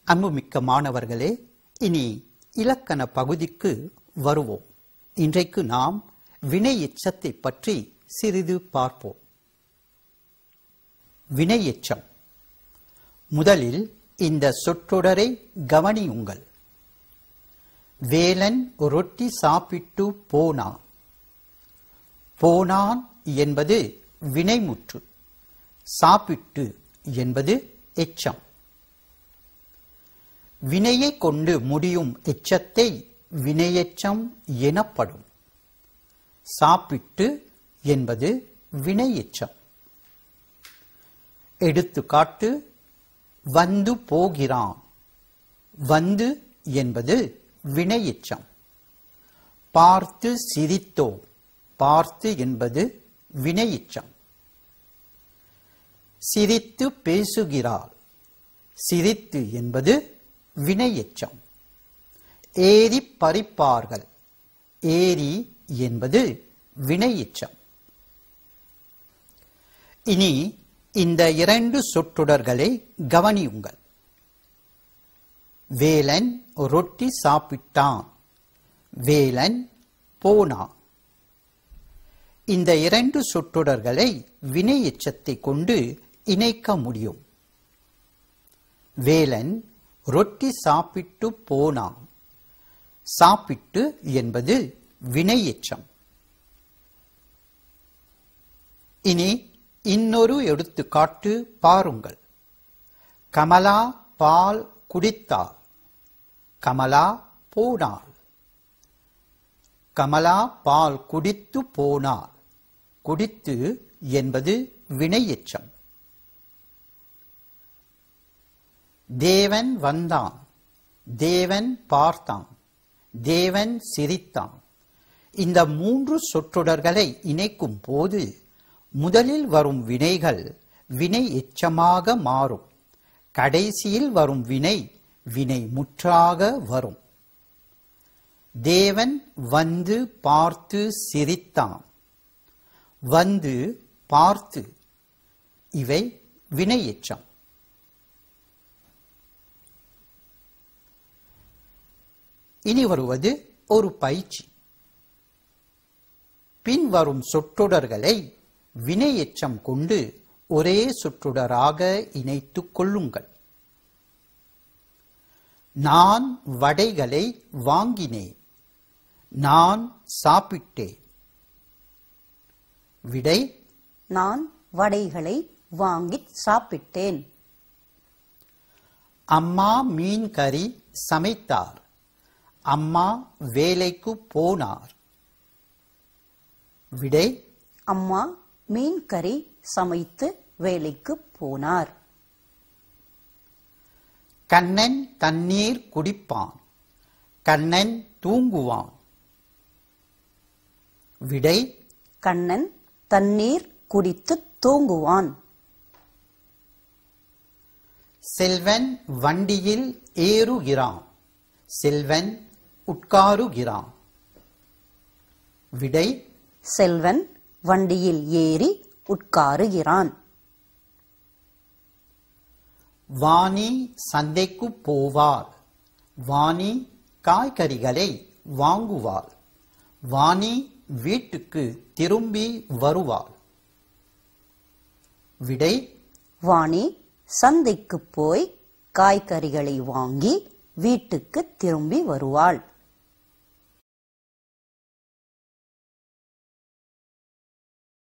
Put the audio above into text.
அன்புமிக்க மாணவர்களே இனி இலக்கண பகுதிக்கு வருவோம் இன்றைக்கு நாம் வினை எச்சத்தை பற்றி சிறிது பார்ப்போம் வினை எச்சம் முதலில் இந்த சொற்றொடரை கவனியுங்கள் வேலன் ரொட்டி சாப்பிட்டு போனான் போனான் என்பது வினைமுற்று சாப்பிட்டு என்பது எச்சம் வினையை கொண்டு முடியும் எச்சத்தை வினையெச்சம் எனப்படும் சாப்பிட்டு என்பது வினையெச்சம் எடுத்துக்காட்டு வந்து போகிறான் வந்து என்பது வினையெச்சம் பார்த்து சிரித்தோம் பார்த்து என்பது வினையெச்சம் சிரித்து பேசுகிறாள் சிரித்து என்பது வினையெச்சம் ஏரி பறிப்பார்கள் ஏரி என்பது வினையெச்சம் இனி இந்த இரண்டு சொற்றொடர்களை கவனியுங்கள் வேலன் ரொட்டி சாப்பிட்டான் வேலன் போனான் இந்த இரண்டு சொற்றொடர்களை வினை எச்சத்தை கொண்டு இணைக்க முடியும் வேலன் ரொட்டி சாப்பிட்டு போனான் சாப்பிட்டு என்பது வினை எச்சம் இனி இன்னொரு எடுத்துக்காட்டு பாருங்கள் கமலா பால் குடித்தாள் கமலா போனாள் கமலா பால் குடித்து போனாள் குடித்து என்பது வினையெச்சம் தேவன் வந்தான் தேவன் பார்த்தான் தேவன் சிரித்தான் இந்த மூன்று சொற்றொடர்களை இணைக்கும் போது முதலில் வரும் வினைகள் வினை எச்சமாக மாறும் கடைசியில் வரும் வினை வினை முற்றாக வரும் தேவன் வந்து பார்த்து சிரித்தான் வந்து பார்த்து இவை வினை எச்சம் இனி வருவது ஒரு பயிற்சி பின்வரும் சொற்றொடர்களை வினை எச்சம் கொண்டு ஒரே சொற்றொடராக இணைத்துக் கொள்ளுங்கள் நான் வடைகளை வாங்கினேன் நான் சாப்பிட்டேன் விடை நான் வடைகளை வாங்கிச் சாப்பிட்டேன் அம்மா மீன் கறி சமைத்தார் அம்மா வேலைக்கு போனார் விடை அம்மா மீன் கறி சமைத்து வேலைக்கு போனார் கண்ணன் தண்ணீர் குடிப்பான் கண்ணன் தூங்குவான் விடை கண்ணன் தண்ணீர் குடித்து தூங்குவான் செல்வன் வண்டியில் ஏறுகிறான் செல்வன் உட்காருகிறான் விடை செல்வன் வண்டியில் ஏறி உட்காருகிறான் வாணி சந்தைக்கு போவாள் வாணி காய்கறிகளை வாங்குவாள் வாணி வீட்டுக்கு திரும்பி வருவாள் விடை வாணி சந்தைக்கு போய் காய்கறிகளை வாங்கி வீட்டுக்கு திரும்பி வருவாள்